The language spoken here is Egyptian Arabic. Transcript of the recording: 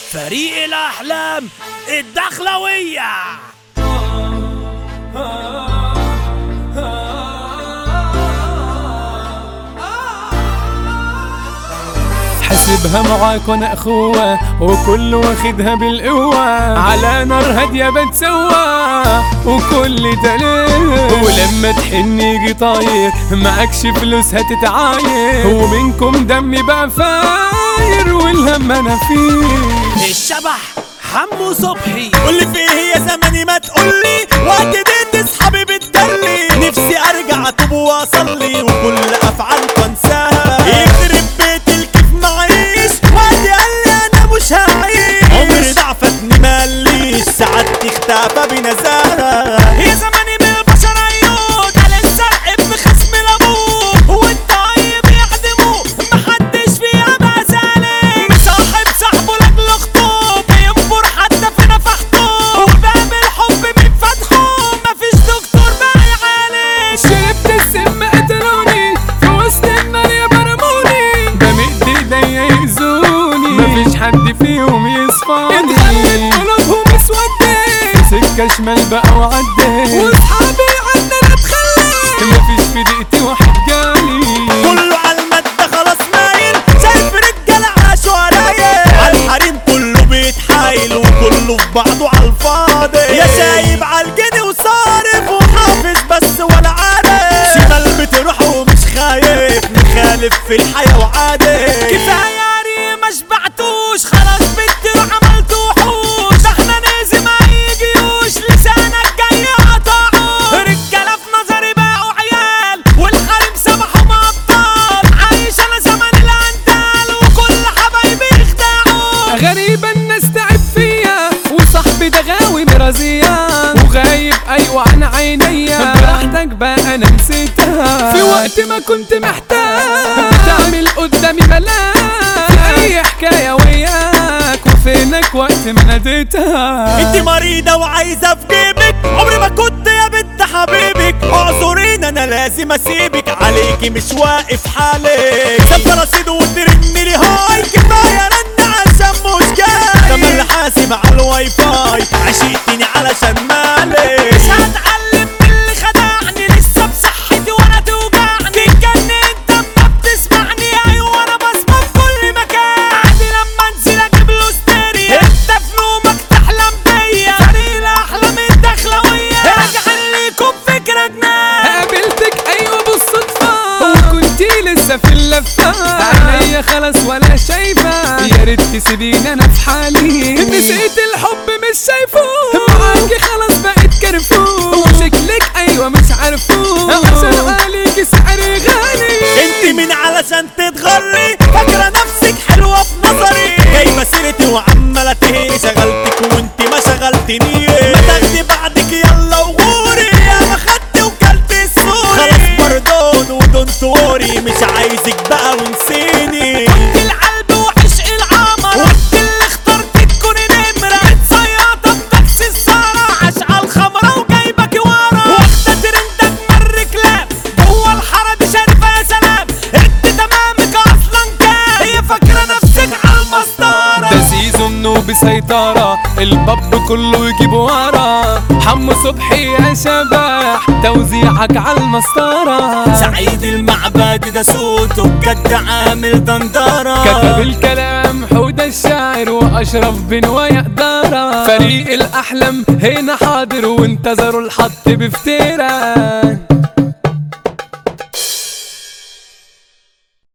فريق الأحلام الدخلوية حسبها معاكن اخوة وكل واخدها بالقوة على نار هادية بتسوى وكل دليل ولما تحن يجي طاير معكش فلوس هتتعاير ومنكم دمي بقى فاير والهم انا فيه الشبح حمو صبحي قولي في إيه يا زماني ما تقولي وقت ديت اصحابي بتدلي نفسي ارجع اتوب واصلي وكل افعالكم انساها يخرب بيت الكيف معيش وقت قال لي انا مش هعيش عمري ضعفتني ماليش سعادتي اختفى بنزاهة يا زماني من البشر عيون على الزرق ابن خصم لابوه والطيب يعدموه محدش فيها بقى سالك مصاحب صاحبه لاجل اخته بينبر حتى في نفحته وباب الحب من فتحه مفيش دكتور بقى يعالج شربت السم قتلوني في وسط النار يا برموني بمد ايديا يأذوني مفيش حد فيهم يصفاني اتخلت قلوبهم اسودت سكة شمال بقى وعدت واصحابي عندنا اتخلت مفيش في دقيقتي واحد جالي كله على المادة خلاص مايل شايف رجالة عاشوا عليا على الحريم كله بيتحايل وكله في بعضه على الفاضي يا سايب على الجني وصارف وحافظ بس ولا عارف شمال بتروح ومش خايف مخالف في الحياة وعادي كفاية يا ريم ما شبعتوش خلاص بتروح عملت وحوش ده احنا نازم ما يجيوش لسانك جاي قطعه رجالة في نظري باعوا عيال والحريم سمحوا مبطال عايش انا زمن الاندال وكل حبايبي يخدعوا غريبة الناس تعب فيا وصاحبي ده غاوي مرازيان وغايب ايوه عن عينيا براحتك بقى انا نسيتها في وقت ما كنت محتاج بتعمل قدامي ملاك في اي حكاية وياك وفينك وقت ما ناديتها انت مريضة وعايزة في جيبك عمري ما كنت يا بنت حبيبك اعذرين انا لازم اسيبك عليكي مش واقف حالك سافة رصيد وترن لي هاي كفاية رن عشان مش جاي كمان اللي حاسب على الواي فاي عشقتني علشان مالك مش هتعلم من اللي خدعني لسه بصحتي وانا توجعني تتجنن انت ما بتسمعني ايوه انا بسمع في كل مكان عادي لما انزل اجيب له ستيريو انت في نومك تحلم بيا فريق الاحلام الدخلويه راجعين ليكم فكره جنان قابلتك ايوه بالصدفة وكنتي لسه في اللفة عينيا خلاص ولا شايفة يا ريت تسيبيني انا في حالي نسيت الحب مش شايفه معاكي خلاص بقيت كرفوه وشكلك ايوه مش عارفه عشان عليكي سعري غالي انت مين علشان تتغري فاكره نفسك حلوه في نظري جايبه سيرتي وعماله تهري شغلتك وانت ما شغلتني ما تاخدي بعدك يلا وغوري يا ما خدت وكلت السوري خلاص باردون ودون توري مش عايزك بقى ونسيني كنت القلب وعشق العمر وانت اللي اخترت تكوني نمره متصيطه بتاكسي السهره عشقه الخمره وجايبك ورا واخده ترندك من الرجلات جوه الحاره دي شايفه يا سلام انت تمامك اصلا كام هي فاكره نفسك على المسطره ده سيزون نوبي سيطرة الباب كله يجيب ورا حمو صبحي يا شبح توزيعك على المسطرة سعيد المعبد ده صوته بجد عامل دندره كتب الكلام حود الشاعر واشرف بن ويقدر فريق الاحلام هنا حاضر وانتظروا الحط بفتيره